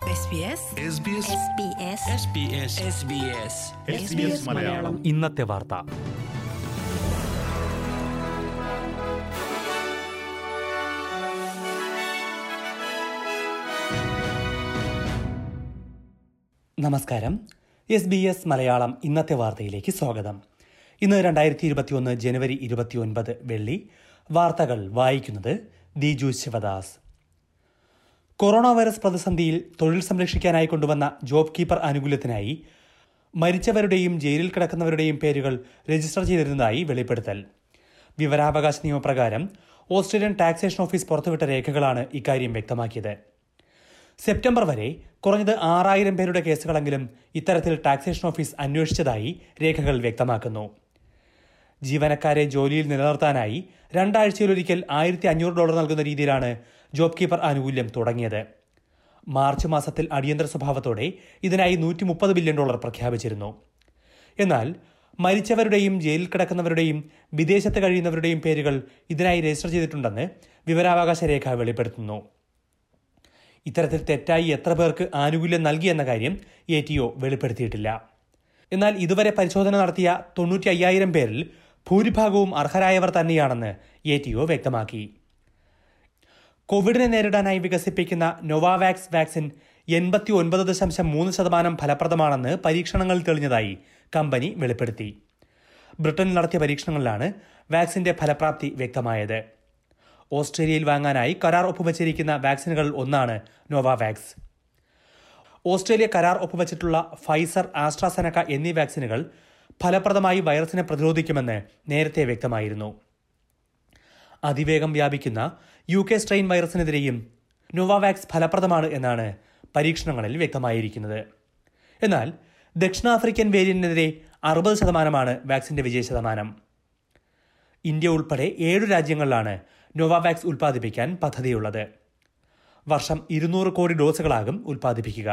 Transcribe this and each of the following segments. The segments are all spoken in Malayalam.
SBS SBS മലയാളം ഇന്നത്തെ വാർത്ത നമസ്കാരം എസ് ബി എസ് മലയാളം ഇന്നത്തെ വാർത്തയിലേക്ക് സ്വാഗതം ഇന്ന് രണ്ടായിരത്തി ഇരുപത്തിയൊന്ന് ജനുവരി ഇരുപത്തിയൊൻപത് വെള്ളി വാർത്തകൾ വായിക്കുന്നത് ദിജു ശിവദാസ് കൊറോണ വൈറസ് പ്രതിസന്ധിയിൽ തൊഴിൽ സംരക്ഷിക്കാനായി കൊണ്ടുവന്ന ജോബ് കീപ്പർ ആനുകൂല്യത്തിനായി മരിച്ചവരുടെയും ജയിലിൽ കിടക്കുന്നവരുടെയും പേരുകൾ രജിസ്റ്റർ ചെയ്തിരുന്നതായി വെളിപ്പെടുത്തൽ വിവരാവകാശ നിയമപ്രകാരം ഓസ്ട്രേലിയൻ ടാക്സേഷൻ ഓഫീസ് പുറത്തുവിട്ട രേഖകളാണ് ഇക്കാര്യം വ്യക്തമാക്കിയത് സെപ്റ്റംബർ വരെ കുറഞ്ഞത് ആറായിരം പേരുടെ കേസുകളെങ്കിലും ഇത്തരത്തിൽ ടാക്സേഷൻ ഓഫീസ് അന്വേഷിച്ചതായി രേഖകൾ വ്യക്തമാക്കുന്നു ജീവനക്കാരെ ജോലിയിൽ നിലനിർത്താനായി രണ്ടാഴ്ചയിലൊരിക്കൽ ആയിരത്തി അഞ്ഞൂറ് ഡോളർ നൽകുന്ന രീതിയിലാണ് ജോബ് കീപ്പർ ആനുകൂല്യം തുടങ്ങിയത് മാർച്ച് മാസത്തിൽ അടിയന്തര സ്വഭാവത്തോടെ ഇതിനായി നൂറ്റി മുപ്പത് ബില്യൺ ഡോളർ പ്രഖ്യാപിച്ചിരുന്നു എന്നാൽ മരിച്ചവരുടെയും ജയിലിൽ കിടക്കുന്നവരുടെയും വിദേശത്ത് കഴിയുന്നവരുടെയും പേരുകൾ ഇതിനായി രജിസ്റ്റർ ചെയ്തിട്ടുണ്ടെന്ന് വിവരാവകാശ രേഖ വെളിപ്പെടുത്തുന്നു ഇത്തരത്തിൽ തെറ്റായി എത്ര പേർക്ക് ആനുകൂല്യം നൽകിയെന്ന കാര്യം എ ടി ഒ വെളിപ്പെടുത്തിയിട്ടില്ല എന്നാൽ ഇതുവരെ പരിശോധന നടത്തിയ തൊണ്ണൂറ്റി അയ്യായിരം പേരിൽ ഭൂരിഭാഗവും അർഹരായവർ തന്നെയാണെന്ന് എ ടി ഒ വ്യക്തമാക്കി കോവിഡിനെ നേരിടാനായി വികസിപ്പിക്കുന്ന നൊവാവാക്സ് വാക്സിൻ എൺപത്തി ഒൻപത് ദശാംശം മൂന്ന് ശതമാനം ഫലപ്രദമാണെന്ന് പരീക്ഷണങ്ങളിൽ തെളിഞ്ഞതായി കമ്പനി വെളിപ്പെടുത്തി ബ്രിട്ടനിൽ നടത്തിയ പരീക്ഷണങ്ങളിലാണ് വാക്സിന്റെ ഫലപ്രാപ്തി വ്യക്തമായത് ഓസ്ട്രേലിയയിൽ വാങ്ങാനായി കരാർ ഒപ്പുവച്ചിരിക്കുന്ന വാക്സിനുകളിൽ ഒന്നാണ് നോവാവാക്സ് ഓസ്ട്രേലിയ കരാർ ഒപ്പുവച്ചിട്ടുള്ള ഫൈസർ ആസ്ട്രാസെനക്ക എന്നീ വാക്സിനുകൾ ഫലപ്രദമായി വൈറസിനെ പ്രതിരോധിക്കുമെന്ന് നേരത്തെ വ്യക്തമായിരുന്നു അതിവേഗം വ്യാപിക്കുന്ന യു കെ സ്ട്രെയിൻ വൈറസിനെതിരെയും നോവാവാക്സ് ഫലപ്രദമാണ് എന്നാണ് പരീക്ഷണങ്ങളിൽ വ്യക്തമായിരിക്കുന്നത് എന്നാൽ ദക്ഷിണാഫ്രിക്കൻ വേരിയന്റിനെതിരെ അറുപത് ശതമാനമാണ് വാക്സിന്റെ വിജയ ശതമാനം ഇന്ത്യ ഉൾപ്പെടെ ഏഴു രാജ്യങ്ങളിലാണ് നോവാവാക്സ് ഉൽപ്പാദിപ്പിക്കാൻ പദ്ധതിയുള്ളത് വർഷം ഇരുന്നൂറ് കോടി ഡോസുകളാകും ഉൽപ്പാദിപ്പിക്കുക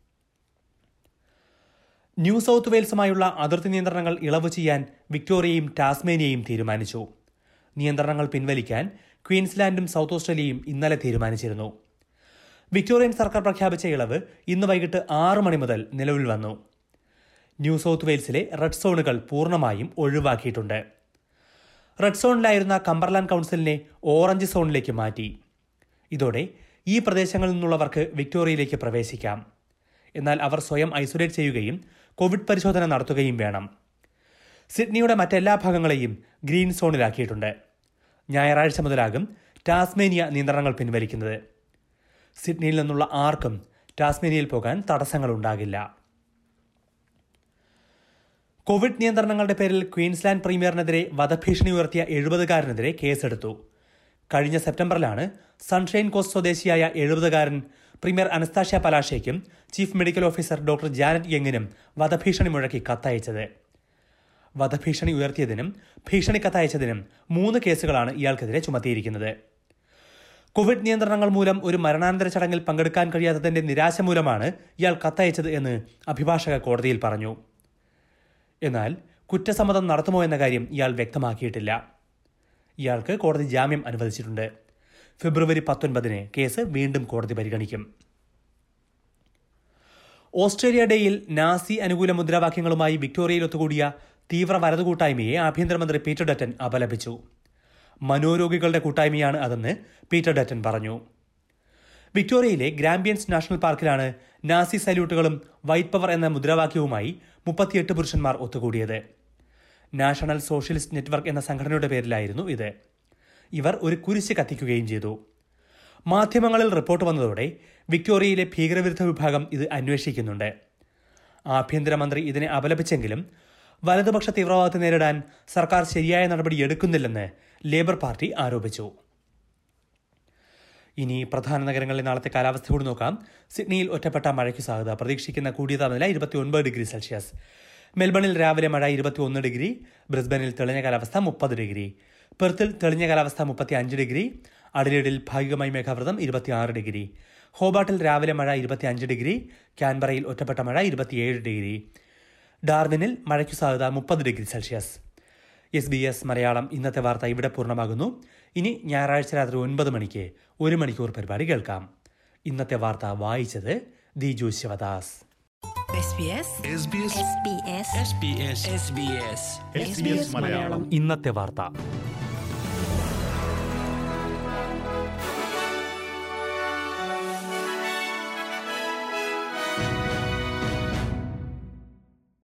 ന്യൂ സൗത്ത് വെയിൽസുമായുള്ള അതിർത്തി നിയന്ത്രണങ്ങൾ ഇളവ് ചെയ്യാൻ വിക്ടോറിയയും ടാസ്മേനിയയും തീരുമാനിച്ചു നിയന്ത്രണങ്ങൾ പിൻവലിക്കാൻ ക്വീൻസ്ലാൻഡും സൗത്ത് ഓസ്ട്രേലിയയും ഇന്നലെ തീരുമാനിച്ചിരുന്നു വിക്ടോറിയൻ സർക്കാർ പ്രഖ്യാപിച്ച ഇളവ് ഇന്ന് വൈകിട്ട് ആറ് മണി മുതൽ നിലവിൽ വന്നു ന്യൂ സൗത്ത് വെയിൽസിലെ റെഡ് സോണുകൾ പൂർണ്ണമായും ഒഴിവാക്കിയിട്ടുണ്ട് റെഡ് സോണിലായിരുന്ന കമ്പർലാൻഡ് കൗൺസിലിനെ ഓറഞ്ച് സോണിലേക്ക് മാറ്റി ഇതോടെ ഈ പ്രദേശങ്ങളിൽ നിന്നുള്ളവർക്ക് വിക്ടോറിയയിലേക്ക് പ്രവേശിക്കാം എന്നാൽ അവർ സ്വയം ഐസൊലേറ്റ് ചെയ്യുകയും കോവിഡ് പരിശോധന നടത്തുകയും വേണം സിഡ്നിയുടെ മറ്റെല്ലാ ഭാഗങ്ങളെയും ഗ്രീൻ സോണിലാക്കിയിട്ടുണ്ട് ഞായറാഴ്ച മുതലാകും ടാസ്മേനിയ നിയന്ത്രണങ്ങൾ പിൻവലിക്കുന്നത് സിഡ്നിയിൽ നിന്നുള്ള ആർക്കും ടാസ്മേനിയയിൽ പോകാൻ തടസ്സങ്ങളുണ്ടാകില്ല കോവിഡ് നിയന്ത്രണങ്ങളുടെ പേരിൽ ക്വീൻസ്ലാൻഡ് പ്രീമിയറിനെതിരെ വധഭീഷണി ഉയർത്തിയ എഴുപതുകാരനെതിരെ കേസെടുത്തു കഴിഞ്ഞ സെപ്റ്റംബറിലാണ് സൺഷൈൻ കോസ്റ്റ് സ്വദേശിയായ എഴുപതുകാരൻ പ്രീമിയർ അനസ്താഷ്യ പലാഷയ്ക്കും chief medical officer doctor Janet യങ്ങിനും വധഭീഷണി മുഴക്കി കത്തയച്ചത് വധഭീഷണി ഉയർത്തിയതിനും ഭീഷണി കത്തയച്ചതിനും മൂന്ന് കേസുകളാണ് ഇയാൾക്കെതിരെ ചുമത്തിയിരിക്കുന്നത് കോവിഡ് നിയന്ത്രണങ്ങൾ മൂലം ഒരു മരണാനന്തര ചടങ്ങിൽ പങ്കെടുക്കാൻ കഴിയാത്തതിന്റെ നിരാശ മൂലമാണ് ഇയാൾ കത്തയച്ചത് എന്ന് അഭിഭാഷക കോടതിയിൽ പറഞ്ഞു എന്നാൽ കുറ്റസമ്മതം നടത്തുമോ എന്ന കാര്യം ഇയാൾ വ്യക്തമാക്കിയിട്ടില്ല ഇയാൾക്ക് കോടതി ജാമ്യം അനുവദിച്ചിട്ടുണ്ട് ഫെബ്രുവരി പത്തൊൻപതിന് കേസ് വീണ്ടും കോടതി പരിഗണിക്കും ഓസ്ട്രേലിയ ഡേയിൽ നാസി അനുകൂല മുദ്രാവാക്യങ്ങളുമായി വിക്ടോറിയയിൽ ഒത്തുകൂടിയ തീവ്ര വലതു കൂട്ടായ്മയെ ആഭ്യന്തരമന്ത്രി പീറ്റർ ഡറ്റൻ അപലപിച്ചു മനോരോഗികളുടെ കൂട്ടായ്മയാണ് അതെന്ന് പീറ്റർ ഡറ്റൻ പറഞ്ഞു വിക്ടോറിയയിലെ ഗ്രാമ്പിയൻസ് നാഷണൽ പാർക്കിലാണ് നാസി സല്യൂട്ടുകളും വൈറ്റ് പവർ എന്ന മുദ്രാവാക്യവുമായി മുപ്പത്തിയെട്ട് പുരുഷന്മാർ ഒത്തുകൂടിയത് നാഷണൽ സോഷ്യലിസ്റ്റ് നെറ്റ്വർക്ക് എന്ന സംഘടനയുടെ പേരിലായിരുന്നു ഇത് ഇവർ ഒരു കുരിശ് കത്തിക്കുകയും ചെയ്തു മാധ്യമങ്ങളിൽ റിപ്പോർട്ട് വന്നതോടെ വിക്ടോറിയയിലെ ഭീകരവിരുദ്ധ വിഭാഗം ഇത് അന്വേഷിക്കുന്നുണ്ട് ആഭ്യന്തരമന്ത്രി ഇതിനെ അപലപിച്ചെങ്കിലും വലതുപക്ഷ തീവ്രവാദത്തെ നേരിടാൻ സർക്കാർ ശരിയായ നടപടി എടുക്കുന്നില്ലെന്ന് ലേബർ പാർട്ടി ആരോപിച്ചു ഇനി പ്രധാന നഗരങ്ങളിലെ നാളത്തെ കാലാവസ്ഥ കൂടി നോക്കാം സിഡ്നിയിൽ ഒറ്റപ്പെട്ട മഴയ്ക്ക് സാധ്യത പ്രതീക്ഷിക്കുന്ന കൂടിയ താപനില ഇരുപത്തിയൊൻപത് ഡിഗ്രി സെൽഷ്യസ് മെൽബണിൽ രാവിലെ മഴ ഇരുപത്തിയൊന്ന് ഡിഗ്രി ബ്രിസ്ബനിൽ തെളിഞ്ഞ കാലാവസ്ഥ മുപ്പത് ഡിഗ്രി പെർത്തിൽ തെളിഞ്ഞ കാലാവസ്ഥ മുപ്പത്തി അഞ്ച് ഡിഗ്രി അഡിലേഡിൽ ഭാഗികമായി മേഘാവൃതം ഇരുപത്തിയാറ് ഡിഗ്രി ഹോബാട്ടിൽ രാവിലെ മഴ ഇരുപത്തിയഞ്ച് ഡിഗ്രി ക്യാൻബറയിൽ ഒറ്റപ്പെട്ട മഴ ഇരുപത്തിയേഴ് ഡിഗ്രി ഡാർവിനിൽ മഴയ്ക്കു സാധ്യത മുപ്പത് degree Celsius S B S Malayalam ഇന്നത്തെ വാർത്ത ഇവിടെ പൂർണ്ണമാകുന്നു ഇനി ഞായറാഴ്ച രാത്രി ഒൻപത് മണിക്ക് ഒരു മണിക്കൂർ പരിപാടി കേൾക്കാം ഇന്നത്തെ വാർത്ത വായിച്ചത് Diju Sivadas SBS SBS SBS SBS SBS ഇന്നത്തെ വാർത്ത